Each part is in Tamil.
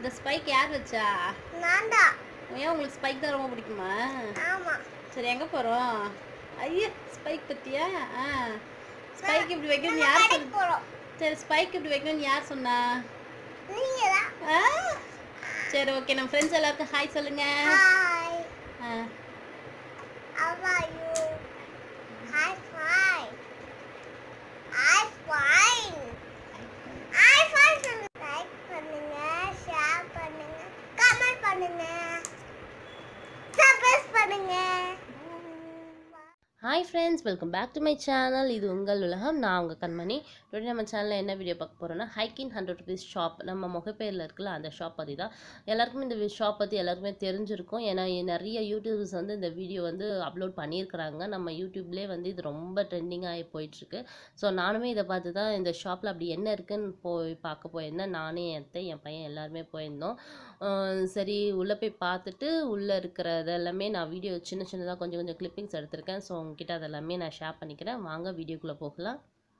இந்த ஸ்பைக் யார் வச்சா நான் தான் ஏன் உங்களுக்கு ஸ்பைக் தான் ரொம்ப பிடிக்குமா ஆமா சரி எங்க போறோம் ஐயா ஸ்பைக் பத்தியா ஆ ஸ்பைக் இப்படி வைக்கணும்னு யார் கடைக்கு சொன்ன போறோம் சரி ஸ்பைக் இப்படி வைக்கணும்னு யார் சொன்னா நீங்க தான் ஆ சரி ஓகே நம்ம ஃப்ரெண்ட்ஸ் எல்லாருக்கும் ஹாய் சொல்லுங்க hi ah how are you hi fine hi fine hi fine like பண்ணுங்க ஷேர் பண்ணுங்க கமெண்ட் பண்ணுங்க சப்ஸ்கிரைப் பண்ணுங்க hi friends welcome back to my channel இது உங்கள் உலகம் நான் உங்கள் கண்மணி டுடே நம்ம சேனலில் என்ன வீடியோ பார்க்க போகிறோன்னா ஹைக்கின் ஹண்ட்ரட் ருபீஸ் ஷாப் நம்ம முகப்பேரில் இருக்குல்ல அந்த ஷாப் பற்றி தான் எல்லாருக்குமே இந்த ஷாப் பற்றி எல்லாருக்குமே தெரிஞ்சிருக்கும் ஏன்னா நிறைய யூடியூபர்ஸ் வந்து இந்த வீடியோ வந்து அப்லோட் பண்ணியிருக்கிறாங்க நம்ம யூடியூப்லேயே வந்து இது ரொம்ப ட்ரெண்டிங்காக ஆகி போயிட்டுருக்கு ஸோ நானுமே இதை பார்த்து தான் இந்த ஷாப்பில் அப்படி என்ன இருக்குன்னு போய் பார்க்க போயிருந்தேன் நானே என் அத்தை என் பையன் எல்லாருமே போயிருந்தோம் அஹ் சரி உள்ளே போய் பார்த்துட்டு உள்ளே இருக்கிறது எல்லாமே நான் வீடியோ சின்ன சின்னதாக கொஞ்சம் கொஞ்சம் கிளிப்பிங்ஸ் எடுத்திருக்கேன் ஸோ உங்ககிட்ட அதெல்லாமே நான் ஷேர் பண்ணிக்கிறேன் வாங்க வீடியோக்குள்ளே போகலாம்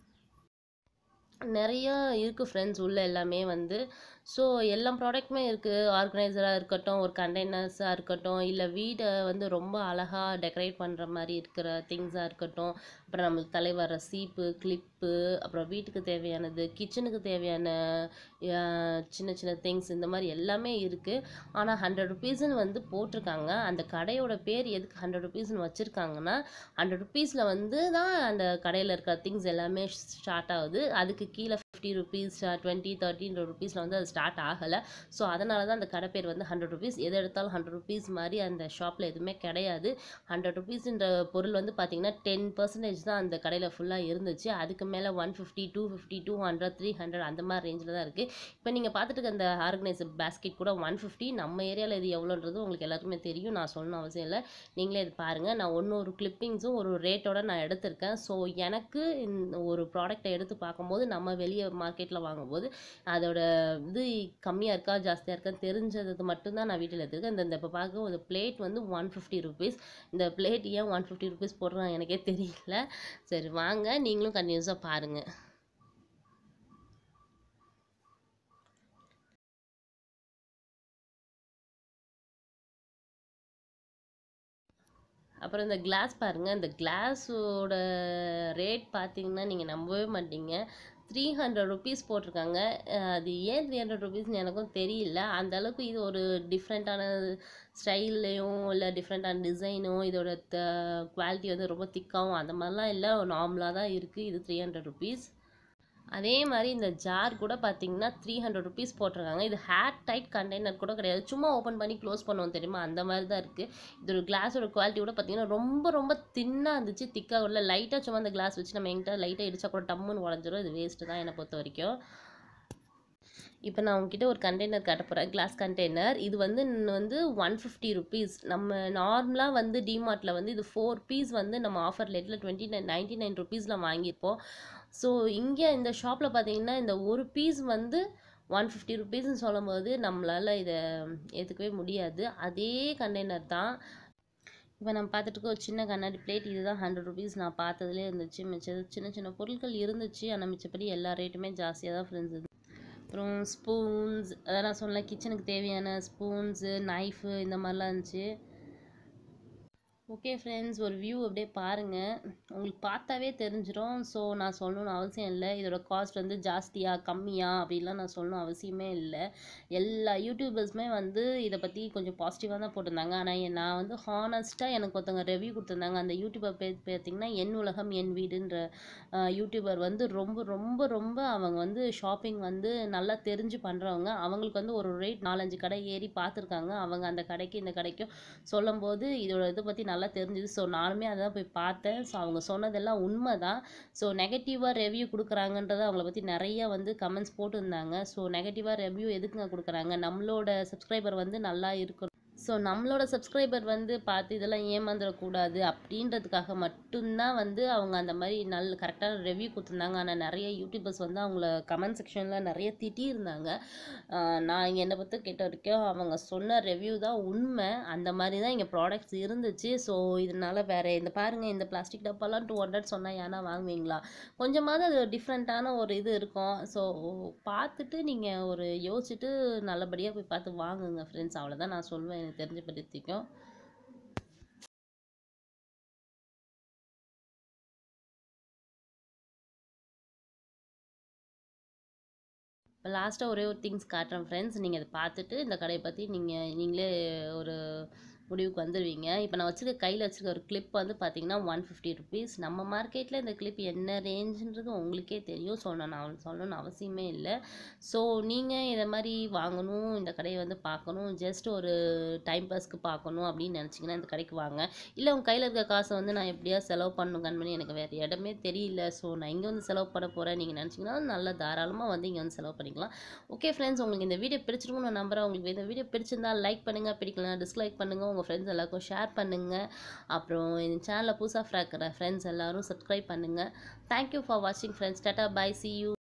நிறைய இருக்குது ஃப்ரெண்ட்ஸ் உள்ள எல்லாமே வந்து ஸோ எல்லா ப்ராடக்ட்டுமே இருக்குது ஆர்கனைசராக இருக்கட்டும் ஒரு கண்டெய்னர்ஸாக இருக்கட்டும் இல்லை வீடை வந்து ரொம்ப அழகாக டெக்கரேட் பண்ணுற மாதிரி இருக்கிற திங்ஸாக இருக்கட்டும் அப்புறம் நம்மளுக்கு தலை வர சீப்பு கிளிப்பு அப்புறம் வீட்டுக்கு தேவையானது கிச்சனுக்கு தேவையான அஹ், சின்ன சின்ன திங்ஸ் இந்த மாதிரி எல்லாமே இருக்குது ஆனால் ஹண்ட்ரட் ருபீஸ்னு வந்து போட்டிருக்காங்க அந்த கடையோட பேர் எதுக்கு ஹண்ட்ரட் ருபீஸ்னு வச்சுருக்காங்கன்னா ஹண்ட்ரட் ருபீஸில் வந்து தான் அந்த கடையில் இருக்கிற திங்ஸ் எல்லாமே ஸ்டார்ட் ஆகுது அதுக்கு கீழே ஃபிஃப்டி ருபீஸ் டுவெண்ட்டி தேர்ட்டின் ருபீஸில் வந்து அது ஸ்டார்ட் ஆகலை ஸோ அதனால தான் அந்த கடை பேர் வந்து ஹண்ட்ரட் ருபீஸ் எது எடுத்தாலும் ஹண்ட்ரட் ருபீஸ் மாதிரி அந்த ஷாப்பில் எதுவுமே கிடையாது ஹண்ட்ரட் ருபீஸ்ன்ற பொருள் வந்து பார்த்தீங்கன்னா டென் பர்சன்டேஜ் தான் அந்த கடையில் ஃபுல்லாக இருந்துச்சு அதுக்கு மேலே one fifty two fifty two hundred three hundred அந்த மாதிரி ரேஞ்சில் தான் இருக்குது இப்போ நீங்கள் பார்த்துட்டு இருக்க அந்த ஆர்கனைசர் பேஸ்கெட் கூட ஒன் ஃபிஃப்டி நம்ம ஏரியாவில் இது எவ்வளோன்றது உங்களுக்கு எல்லாருக்குமே தெரியும் நான் சொல்லணும் அவசியம் இல்லை நீங்களே இது பாருங்கள் நான் ஒன்று ஒரு கிளிப்பிங்ஸும் ஒரு ரேட்டோட நான் எடுத்திருக்கேன் ஸோ எனக்கு இந்த ஒரு ப்ராடக்ட்டை எடுத்து பார்க்கும்போது நம்ம வெளியே மார்க்கெட்டில் வாங்கும்போது அதோட இது கம்மியாக இருக்கா ஜாஸ்தியாக இருக்கான்னு தெரிஞ்சது மட்டும்தான் நான் வீட்டில் எடுத்துருக்கேன் இந்த இந்த இப்போ பார்க்க ஒரு பிளேட் வந்து ஒன் ஃபிஃப்டி ருபீஸ் இந்த பிளேட் ஏன் ஒன் ஃபிஃப்டி ருபீஸ் போடுறாங்க எனக்கே தெரியல சரி வாங்க நீங்களும் கன்டினியூஸாக பாருங்கள் அப்புறம் இந்த கிளாஸ் பாருங்கள் இந்த கிளாஸோட ரேட் பார்த்தீங்கன்னா நீங்கள் நம்பவே மாட்டீங்க த்ரீ ஹண்ட்ரட் ருபீஸ் போட்டிருக்காங்க அஹ் அது ஏன் த்ரீ ஹண்ட்ரட் ருபீஸ்னு எனக்கும் தெரியல அந்த அளவுக்கு இது ஒரு டிஃப்ரெண்ட்டான ஸ்டைல்லையும் இல்லை டிஃப்ரெண்ட்டான டிசைனும் இதோட த குவாலிட்டி வந்து ரொம்ப திக்காகவும் அந்த மாதிரிலாம் இல்லை நார்மலாக தான் இருக்குது இது த்ரீ ஹண்ட்ரட் ருபீஸ் அதே மாதிரி இந்த ஜார் கூட பார்த்தீங்கன்னா த்ரீ ஹண்ட்ரட் ருபீஸ் போட்டிருக்காங்க இது ஹேர் டைட் கண்டெய்னர் கூட கிடையாது சும்மா ஓப்பன் பண்ணி க்ளோஸ் பண்ணுவோம் தெரியுமா அந்த மாதிரி தான் இருக்குது இது ஒரு கிளாஸோட குவாலிட்டி கூட பார்த்தீங்கன்னா ரொம்ப ரொம்ப தின்னாக இருந்துச்சு திக்காக உள்ள லைட்டாக சும்மா அந்த கிளாஸ் வச்சு நம்ம எங்கிட்ட லைட்டாக இடிச்சா கூட டம்முன்னு உடஞ்சிரும் இது வேஸ்ட்டு தான் என்னை பொறுத்த வரைக்கும் இப்போ நான் உங்ககிட்ட ஒரு கண்டெய்னர் காட்ட போகிறேன் கிளாஸ் கண்டெய்னர் இது வந்து இன்னும் வந்து ஒன் ஃபிஃப்டி ருபீஸ் நம்ம நார்மலாக வந்து டிமார்ட்டில் வந்து இது ஃபோர் பீஸ் வந்து நம்ம ஆஃபர் ரேட்டில் டுவெண்ட்டி நைன் நைன்ட்டி நைன் ருபீஸில் வாங்கியிருப்போம் ஸோ இங்கே இந்த ஷாப்பில் பார்த்தீங்கன்னா இந்த ஒரு பீஸ் வந்து ஒன் ஃபிஃப்டி ருபீஸ்னு சொல்லும்போது நம்மளால் இதை ஏற்றுக்கவே முடியாது அதே கண்டெய்னர் தான் இப்போ நம்ம பார்த்துட்டு இருக்க ஒரு சின்ன கண்ணாடி பிளேட் இதுதான் ஹண்ட்ரட் ருபீஸ் நான் பார்த்ததுலேயே இருந்துச்சு மிச்சது சின்ன சின்ன பொருட்கள் இருந்துச்சு ஆனால் மிச்சப்படி எல்லா ரேட்டுமே ஜாஸ்தியாக தான் ஃப்ரெண்ட்ஸ் இது அப்புறம் ஸ்பூன்ஸ் அதான் நான் சொன்னேன் கிச்சனுக்கு தேவையான ஸ்பூன்ஸு நைஃபு இந்த மாதிரிலாம் இருந்துச்சு ஓகே ஃப்ரெண்ட்ஸ் ஒரு வியூ அப்படியே பாருங்கள் உங்களுக்கு பார்த்தாவே தெரிஞ்சிடும் ஸோ நான் சொல்லணும்னு அவசியம் இல்லை இதோட காஸ்ட் வந்து ஜாஸ்தியா கம்மியா அப்படிலாம் நான் சொல்லணும் அவசியமே இல்லை எல்லா யூடியூபர்ஸுமே வந்து இதை பற்றி கொஞ்சம் பாசிட்டிவாக தான் போட்டிருந்தாங்க ஆனால் நான் வந்து ஹானஸ்ட்டாக எனக்கு ஒருத்தவங்க ரிவ்யூ கொடுத்துருந்தாங்க அந்த யூடியூபர் பேர் பார்த்தீங்கன்னா என் உலகம் என் வீடுன்ற யூடியூபர் வந்து ரொம்ப ரொம்ப ரொம்ப அவங்க வந்து ஷாப்பிங் வந்து நல்லா தெரிஞ்சு பண்ணுறவங்க அவங்களுக்கு வந்து ஒரு ரேட் நாலஞ்சு கடை ஏறி பார்த்துருக்காங்க அவங்க அந்த கடைக்கு இந்த கடைக்கும் சொல்லும்போது இதோட இதை பற்றி நல்லா தெரிஞ்சுது ஸோ நானுமே அதை தான் போய் பார்த்தேன் ஸோ அவங்க சொன்னதெல்லாம் உண்மை தான் ஸோ நெகட்டிவாக ரிவ்யூ கொடுக்குறாங்கன்றத அவங்கள பற்றி நிறைய வந்து கமெண்ட்ஸ் போட்டிருந்தாங்க ஸோ நெகட்டிவாக ரிவ்யூ எதுக்குங்க கொடுக்குறாங்க நம்மளோட சப்ஸ்கிரைபர் வந்து நல்லா இருக்கணும் ஸோ நம்மளோட சப்ஸ்கிரைபர் வந்து பார்த்து இதெல்லாம் ஏமாந்துடக்கூடாது அப்படின்றதுக்காக மட்டும்தான் வந்து அவங்க அந்த மாதிரி நல்ல கரெக்டான ரிவ்யூ கொடுத்துருந்தாங்க ஆனால் நிறைய யூடியூபர்ஸ் வந்து அவங்கள கமெண்ட் செக்ஷனில் நிறைய திட்டியிருந்தாங்க ஆஹ் நான் இங்கே என்னை பற்றி கேட்ட வரைக்கும் அவங்க சொன்ன ரிவ்யூ தான் உண்மை அந்த மாதிரி தான் இங்கே ப்ராடக்ட்ஸ் இருந்துச்சு ஸோ இதனால வேறு இந்த பாருங்கள் இந்த பிளாஸ்டிக் டப்பாலாம் டூ ஹண்ட்ரட் சொன்னால் ஏன்னா வாங்குவீங்களா கொஞ்சமாவது அது டிஃப்ரெண்ட்டான ஒரு இது இருக்கும் ஸோ பார்த்துட்டு நீங்கள் ஒரு யோசிச்சுட்டு நல்லபடியாக போய் பார்த்து வாங்குங்க ஃப்ரெண்ட்ஸ் அவ்வளோதான் நான் சொல்வேன் எனக்கு தெரிஞ்ச பற்றிக்கும் இப்போ லாஸ்ட்டாக ஒரே ஒரு திங்ஸ் காட்டுறேன் ஃப்ரெண்ட்ஸ் நீங்கள் அதை பார்த்துட்டு இந்த கடையை பற்றி நீங்கள் நீங்களே ஒரு முடிவுக்கு வந்துடுவீங்க இப்போ நான் வச்சுருக்க கையில் வச்சுருக்க ஒரு கிளிப் வந்து பார்த்தீங்கன்னா ஒன் ஃபிஃப்டி ருபீஸ் நம்ம மார்க்கெட்டில் இந்த கிளிப் என்ன ரேஞ்சுன்றது உங்களுக்கே தெரியும் ஸோ நான் நான் சொல்லணும்னு அவசியமே இல்லை ஸோ நீங்கள் இதை மாதிரி வாங்கணும் இந்த கடையை வந்து பார்க்கணும் ஜஸ்ட் ஒரு டைம் பாஸ்க்கு பார்க்கணும் அப்படின்னு நினச்சிங்கன்னா இந்த கடைக்கு வாங்க இல்லை உங்கள் கையில் இருக்க காசை வந்து நான் எப்படியா செலவு பண்ணணும் கண்மணி எனக்கு வேறு இடமே தெரியல ஸோ நான் இங்கே வந்து செலவு பண்ண போகிறேன் நீங்கள் நினச்சிங்கன்னா நல்லா தாராளமாக வந்து இங்கே வந்து செலவு பண்ணிக்கலாம் ஓகே ஃப்ரெண்ட்ஸ் உங்களுக்கு இந்த வீடியோ பிடிச்சிருக்கும் நான் நம்புறேன் உங்களுக்கு இந்த வீடியோ பிடிச்சிருந்தா லைக் பண்ணுங்கள் பிடிக்கலாம் டிஸ்லைக் பண்ணுங்கள் உங்கள் ஃப்ரெண்ட்ஸ் எல்லாருக்கும் ஷேர் பண்ணுங்கள் அப்புறம் இந்த சேனலை புதுசாக ஃப்ராக்கிற ஃப்ரெண்ட்ஸ் எல்லாரும் சப்ஸ்கிரைப் பண்ணுங்கள் தேங்க்யூ ஃபார் வாட்சிங் friends tata bye see you